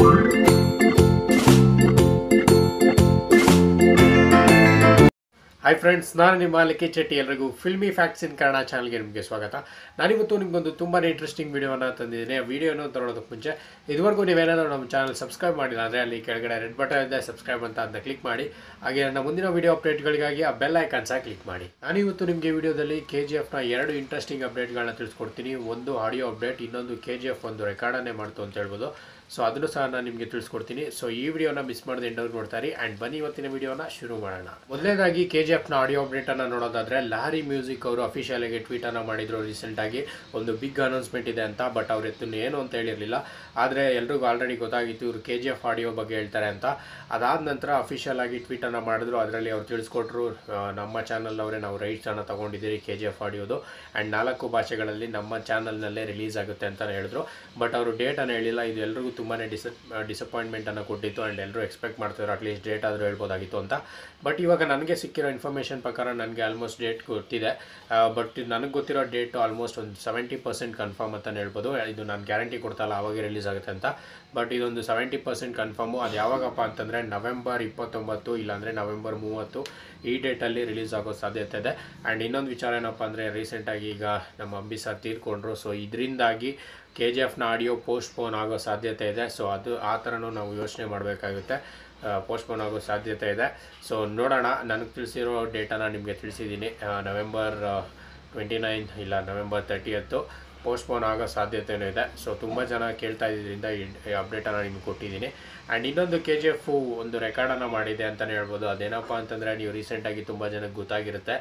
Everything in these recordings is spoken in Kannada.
ಹಾಯ್ ಫ್ರೆಂಡ್ಸ್ ನಾನು ನಿಮ್ಮ ಲಿಕ್ಕಿ ಚೆಟ್ಟಿ ಎಲ್ರಿಗೂ ಫಿಲ್ಮಿ ಫ್ಯಾಕ್ಟ್ಸ್ ಇನ್ ಕನ್ನಡ ಚಾನಲ್ಗೆ ನಿಮಗೆ ಸ್ವಾಗತ ನಾನಿವತ್ತು ನಿಮಗೊಂದು ತುಂಬಾ ಇಂಟ್ರೆಸ್ಟಿಂಗ್ ವಿಡಿಯೋನ ತಂದಿದ್ದೀನಿ ಆ ವಿಡಿಯೋನ ತಗೊಳ್ಳೋದಕ್ಕೆ ಮುಂಚೆ ಇದುವರೆಗೂ ನೀವೇನಾದರೂ ನಮ್ಮ ಚಾನಲ್ ಸಬ್ಸ್ಕ್ರೈಬ್ ಮಾಡಿಲ್ಲ ಅಂದರೆ ಅಲ್ಲಿ ಕೆಳಗಡೆ ರೆಡ್ ಬಟನ್ ಇದೆ ಸಬ್ಸ್ಕ್ರೈಬ್ ಅಂತ ಅದನ್ನ ಕ್ಲಿಕ್ ಮಾಡಿ ಹಾಗೆ ನನ್ನ ಮುಂದಿನ ವಿಡಿಯೋ ಅಪ್ಡೇಟ್ಗಳಿಗಾಗಿ ಆ ಬೆಲ್ ಐಕಾನ್ಸ ಕ್ಲಿಕ್ ಮಾಡಿ ನಾನಿವತ್ತು ನಿಮಗೆ ವಿಡಿಯೋದಲ್ಲಿ ಕೆ ಜಿ ಎಫ್ನ ಎರಡು ಇಂಟ್ರೆಸ್ಟಿಂಗ್ ಅಪ್ಡೇಟ್ಗಳನ್ನ ತಿಳಿಸ್ಕೊಡ್ತೀನಿ ಒಂದು ಆಡಿಯೋ ಅಪ್ಡೇಟ್ ಇನ್ನೊಂದು ಕೆ ಜಿ ಎಫ್ ಒಂದು ರೆಕಾರ್ಡನ್ನೇ ಮಾಡ್ತು ಅಂತ ಹೇಳ್ಬೋದು ಸೊ ಅದನ್ನು ಸಹ ನಾನು ನಿಮಗೆ ತಿಳಿಸ್ಕೊಡ್ತೀನಿ ಸೊ ಈ ವಿಡಿಯೋನ ಮಿಸ್ ಮಾಡದೆ ಎಂಡವ್ರು ನೋಡ್ತಾರೆ ಆ್ಯಂಡ್ ಬನ್ನಿ ಇವತ್ತಿನ ವಿಡಿಯೋನ ಶುರು ಮಾಡೋಣ ಮೊದಲನೇದಾಗಿ ಕೆ ಜಿ ಎಫ್ನ ಆಡಿಯೋ ಅಪ್ಡೇಟನ್ನು ನೋಡೋದಾದ್ರೆ ಲಾರಿ ಮ್ಯೂಸಿಕ್ ಅವರು ಅಫಿಷಿಯಲ್ ಆಗಿ ಟ್ವೀಟನ್ನು ಮಾಡಿದ್ರು ರೀಸೆಂಟಾಗಿ ಒಂದು ಬಿಗ್ ಅನೌನ್ಸ್ಮೆಂಟ್ ಇದೆ ಅಂತ ಬಟ್ ಅವ್ರು ಎತ್ತನ್ನು ಏನು ಅಂತ ಹೇಳಿರಲಿಲ್ಲ ಆದರೆ ಎಲ್ರಿಗೂ ಆಲ್ರೆಡಿ ಗೊತ್ತಾಗಿತ್ತು ಇವರು ಕೆ ಜಿ ಎಫ್ ಆಡಿಯೋ ಬಗ್ಗೆ ಹೇಳ್ತಾರೆ ಅಂತ ಅದಾದ ನಂತರ ಅಫಿಷಿಯಲ್ ಆಗಿ ಟ್ವೀಟನ್ನು ಮಾಡಿದ್ರು ಅದರಲ್ಲಿ ಅವ್ರು ತಿಳಿಸ್ಕೊಟ್ರು ಆ, ನಮ್ಮ ಚಾನಲ್ ಅವರೇ ನಾವು ರೈಟ್ಸನ್ನು ತೊಗೊಂಡಿದ್ದೀರಿ ಕೆ ಜಿ ಎಫ್ ಆಡಿಯೋದು ಆ್ಯಂಡ್ ನಾಲ್ಕು ಭಾಷೆಗಳಲ್ಲಿ ನಮ್ಮ ಚಾನಲ್ನಲ್ಲೇ ರಿಲೀಸ್ ಆಗುತ್ತೆ ಅಂತ ಹೇಳಿದ್ರು ಬಟ್ ಅವರು ಡೇಟನ್ನು ಹೇಳಿಲ್ಲ ಇದು ಎಲ್ರಿಗೂ ತುಂಬಾ ಡಿಸ ಡಿಸಪಾಯಿಂಟ್ಮೆಂಟನ್ನು ಕೊಟ್ಟಿತ್ತು ಆ್ಯಂಡ್ ಎಲ್ಲರೂ ಎಕ್ಸ್ಪೆಕ್ಟ್ ಮಾಡ್ತಿದ್ರು ಅಟ್ಲೀಸ್ಟ್ ಡೇಟ್ ಆದರೂ ಹೇಳ್ಬೋದಾಗಿತ್ತು ಅಂತ ಬಟ್ ಇವಾಗ ನನಗೆ ಸಿಕ್ಕಿರೋ ಇನ್ಫಾರ್ಮೇಷನ್ ಪ್ರಕಾರ ನನಗೆ ಆಲ್ಮೋಸ್ಟ್ ಡೇಟ್ ಗೊತ್ತಿದೆ ಬಟ್ ನನಗೆ ಗೊತ್ತಿರೋ ಡೇಟು ಆಲ್ಮೋಸ್ಟ್ ಒಂದು ಸೆವೆಂಟಿ ಪರ್ಸೆಂಟ್ ಕನ್ಫರ್ಮ್ ಅಂತಲೇ ಹೇಳ್ಬೋದು ಇದು ನಾನು ಗ್ಯಾರಂಟಿ ಕೊಡ್ತಲ್ಲ ಆವಾಗ ರಿಲೀಸ್ ಆಗುತ್ತೆ ಅಂತ ಬಟ್ ಇದೊಂದು ಸೆವೆಂಟಿ ಪರ್ಸೆಂಟ್ ಕನ್ಫರ್ಮು ಅದು ಯಾವಾಗಪ್ಪ ಅಂತಂದರೆ ನವೆಂಬರ್ ಇಪ್ಪತ್ತೊಂಬತ್ತು ಇಲ್ಲಾಂದರೆ ನವೆಂಬರ್ ಮೂವತ್ತು ಈ ಡೇಟಲ್ಲಿ ರಿಲೀಸ್ ಆಗೋ ಸಾಧ್ಯತೆ ಇದೆ ಆ್ಯಂಡ್ ಇನ್ನೊಂದು ವಿಚಾರ ಏನಪ್ಪ ಅಂದರೆ ರೀಸೆಂಟಾಗಿ ಈಗ ನಮ್ಮ ಅಂಬಿ ಸರ್ ತೀರ್ಕೊಂಡ್ರು ಸೊ ಇದರಿಂದಾಗಿ ಕೆ ಜಿ ಎಫ್ನ ಆಡಿಯೋ ಪೋಸ್ಟ್ಪೋನ್ ಆಗೋ ಸಾಧ್ಯತೆ ಇದೆ ಸೊ ಅದು ಆ ಥರನೂ ನಾವು ಯೋಚನೆ ಮಾಡಬೇಕಾಗುತ್ತೆ ಪೋಸ್ಟ್ಪೋನ್ ಆಗೋ ಸಾಧ್ಯತೆ ಇದೆ ಸೊ ನೋಡೋಣ ನನಗೆ ತಿಳಿಸಿರೋ ಡೇಟನ ನಿಮಗೆ ತಿಳಿಸಿದ್ದೀನಿ ನವೆಂಬರ್ ಟ್ವೆಂಟಿ ನೈನ್ ಇಲ್ಲ ನವೆಂಬರ್ ತರ್ಟಿಯತ್ತು ಪೋಸ್ಟ್ಪೋನ್ ಆಗೋ ಸಾಧ್ಯತೆಯೂ ಇದೆ ಸೊ ತುಂಬ ಜನ ಕೇಳ್ತಾ ಇದ್ರಿಂದ ಈ ಅಪ್ಡೇಟನ್ನು ನಿಮ್ಗೆ ಕೊಟ್ಟಿದ್ದೀನಿ ಆ್ಯಂಡ್ ಇನ್ನೊಂದು ಕೆ ಜಿ ಎಫ್ ಒಂದು ರೆಕಾರ್ಡನ್ನು ಮಾಡಿದೆ ಅಂತಲೇ ಹೇಳ್ಬೋದು ಅದೇನಪ್ಪ ಅಂತಂದರೆ ನೀವು ರೀಸೆಂಟಾಗಿ ತುಂಬ ಜನಕ್ಕೆ ಗೊತ್ತಾಗಿರುತ್ತೆ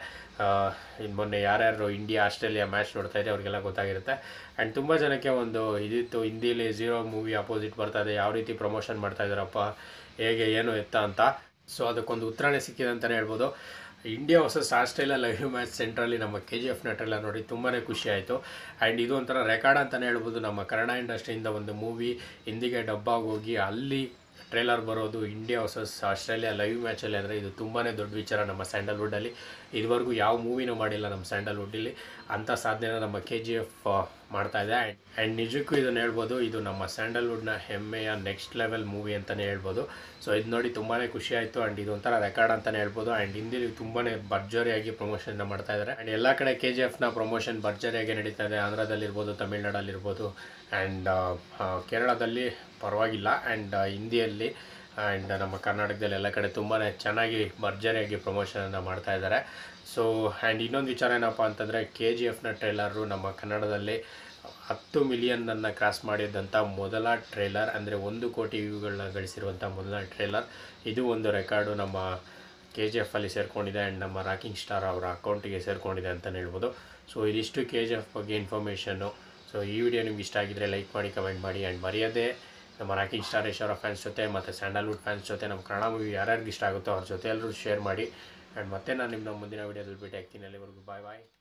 ಇನ್ನು ಮೊನ್ನೆ ಯಾರ್ಯಾರು ಇಂಡಿಯಾ ಆಸ್ಟ್ರೇಲಿಯಾ ಮ್ಯಾಚ್ ನೋಡ್ತಾ ಇದ್ದೆ ಅವ್ರಿಗೆಲ್ಲ ಗೊತ್ತಾಗಿರುತ್ತೆ ಆ್ಯಂಡ್ ತುಂಬ ಜನಕ್ಕೆ ಒಂದು ಇದಿತ್ತು ಹಿಂದಿಲಿ ಝೀರೋ ಮೂವಿ ಅಪೋಸಿಟ್ ಬರ್ತಾ ಇದೆ ಯಾವ ರೀತಿ ಪ್ರಮೋಷನ್ ಮಾಡ್ತಾ ಇದ್ದಾರಪ್ಪ ಹೇಗೆ ಏನು ಎತ್ತ ಅಂತ ಸೊ ಅದಕ್ಕೊಂದು ಉತ್ತರನೇ ಸಿಕ್ಕಿದೆ ಅಂತಲೇ ಹೇಳ್ಬೋದು India versus Australia live match ಸೆಂಟ್ರಲ್ಲಿ ನಮ್ಮ ಕೆ ಜಿ ಎಫ್ನ ಟ್ರೇಲರ್ ನೋಡಿ ತುಂಬಾ ಖುಷಿ ಆಯಿತು ಆ್ಯಂಡ್ ಇದು ಒಂಥರ ರೆಕಾರ್ಡ್ ಅಂತಲೇ ಹೇಳ್ಬೋದು ನಮ್ಮ ಕನ್ನಡ ಇಂಡಸ್ಟ್ರಿಯಿಂದ ಒಂದು ಮೂವಿ ಹಿಂದಿಗೆ ಡಬ್ಬಾಗಿ ಹೋಗಿ ಅಲ್ಲಿ ಟ್ರೇಲರ್ ಬರೋದು ಇಂಡಿಯಾ ವರ್ಸಸ್ ಆಸ್ಟ್ರೇಲಿಯಾ ಲೈವ್ ಮ್ಯಾಚಲ್ಲಿ ಅಂದರೆ ಇದು ತುಂಬಾ ದೊಡ್ಡ ವಿಚಾರ ನಮ್ಮ ಸ್ಯಾಂಡಲ್ವುಡ್ಡಲ್ಲಿ ಇದುವರೆಗೂ ಯಾವ ಮೂವಿನೂ ಮಾಡಿಲ್ಲ ನಮ್ಮ ಸ್ಯಾಂಡಲ್ವುಡ್ಡಲ್ಲಿ ಅಂಥ ಸಾಧನೆನ ನಮ್ಮ ಕೆ ಜಿ ಎಫ್ ಮಾಡ್ತಾ ಇದೆ ಆ್ಯಂಡ್ ನಿಜಕ್ಕೂ ಇದನ್ನು ಹೇಳ್ಬೋದು ಇದು ನಮ್ಮ ಸ್ಯಾಂಡಲ್ವುಡ್ನ ಹೆಮ್ಮೆಯ ನೆಕ್ಸ್ಟ್ ಲೆವೆಲ್ ಮೂವಿ ಅಂತಲೇ ಹೇಳ್ಬೋದು ಸೊ ಇದು ನೋಡಿ ತುಂಬಾ ಖುಷಿ ಆಯಿತು ಆ್ಯಂಡ್ ಇದೊಂಥರ ರೆಕಾರ್ಡ್ ಅಂತಲೇ ಹೇಳ್ಬೋದು ಆ್ಯಂಡ್ ಹಿಂದಿಲಿ ತುಂಬಾ ಭರ್ಜರಿಯಾಗಿ ಪ್ರಮೋಷನ್ನ ಮಾಡ್ತಾ ಇದ್ದಾರೆ ಆ್ಯಂಡ್ ಎಲ್ಲ ಕಡೆ ಕೆ ಜಿ ಎಫ್ನ ಪ್ರಮೋಷನ್ ಭರ್ಜರಿಯಾಗಿ ನಡೀತಾ ಇದೆ ಆಂಧ್ರದಲ್ಲಿರ್ಬೋದು ತಮಿಳ್ನಾಡಲ್ಲಿರ್ಬೋದು ಆ್ಯಂಡ್ ಕೇರಳದಲ್ಲಿ ಪರವಾಗಿಲ್ಲ ಆ್ಯಂಡ್ ಹಿಂದಿಯಲ್ಲಿ ಆ್ಯಂಡ್ ನಮ್ಮ ಕರ್ನಾಟಕದಲ್ಲಿ ಎಲ್ಲ ಕಡೆ ತುಂಬಾ ಚೆನ್ನಾಗಿ ಭರ್ಜರಿಯಾಗಿ ಪ್ರಮೋಷನನ್ನು ಮಾಡ್ತಾ ಇದ್ದಾರೆ ಸೊ ಆ್ಯಂಡ್ ಇನ್ನೊಂದು ವಿಚಾರ ಏನಪ್ಪ ಅಂತಂದರೆ ಕೆ ಜಿ ಎಫ್ನ ಟ್ರೇಲರು ನಮ್ಮ ಕನ್ನಡದಲ್ಲಿ ಹತ್ತು ಮಿಲಿಯನ್ನನ್ನು ಕ್ರಾಸ್ ಮಾಡಿದಂಥ ಮೊದಲ ಟ್ರೇಲರ್ ಅಂದರೆ ಒಂದು ಕೋಟಿ ವ್ಯೂಗಳನ್ನ ಗಳಿಸಿರುವಂಥ ಮೊದಲ ಟ್ರೇಲರ್ ಇದು ಒಂದು ರೆಕಾರ್ಡು ನಮ್ಮ ಕೆ ಜಿ ಎಫಲ್ಲಿ ಸೇರಿಕೊಂಡಿದೆ ಆ್ಯಂಡ್ ನಮ್ಮ ರಾಕಿಂಗ್ ಸ್ಟಾರ್ ಅವರ ಅಕೌಂಟಿಗೆ ಸೇರಿಕೊಂಡಿದೆ ಅಂತಲೇ ಹೇಳ್ಬೋದು ಸೊ ಇದಿಷ್ಟು ಕೆ ಜಿ ಎಫ್ ಬಗ್ಗೆ ಇನ್ಫಾರ್ಮೇಷನ್ನು ಸೊ ಈ ವಿಡಿಯೋ ನಿಮ್ಗೆ ಇಷ್ಟ ಆಗಿದ್ರೆ ಲೈಕ್ ಮಾಡಿ ಕಮೆಂಟ್ ಮಾಡಿ ಆ್ಯಂಡ್ ಮರೆಯದೆ ನಮ್ಮ ರಾಕಿಂಗ್ ಸ್ಟಾರ್ ಯಶೋರ ಫ್ಯಾನ್ಸ್ ಜೊತೆ ಮತ್ತು ಸ್ಯಾಂಡಲ್ವುಡ್ ಫ್ಯಾನ್ಸ್ ಜೊತೆ ನಮ್ಮ ಕನ್ನಡ ಮೂವಿ ಯಾರ್ಯಾರಿಗೆ ಇಷ್ಟ ಆಗುತ್ತೋ ಅವ್ರ ಜೊತೆ ಎಲ್ಲರೂ ಶೇರ್ ಮಾಡಿ ಆ್ಯಂಡ್ ಮತ್ತೆ ನಾನು ನಿಮ್ಮ ಮುಂದಿನ ವೀಡಿಯೋದಲ್ಲಿ ಭೇಟಿ ಆಗ್ತೀನಿ ಅಲ್ಲಿವರೆಗೂ ಬಾಯ್ ಬಾಯ್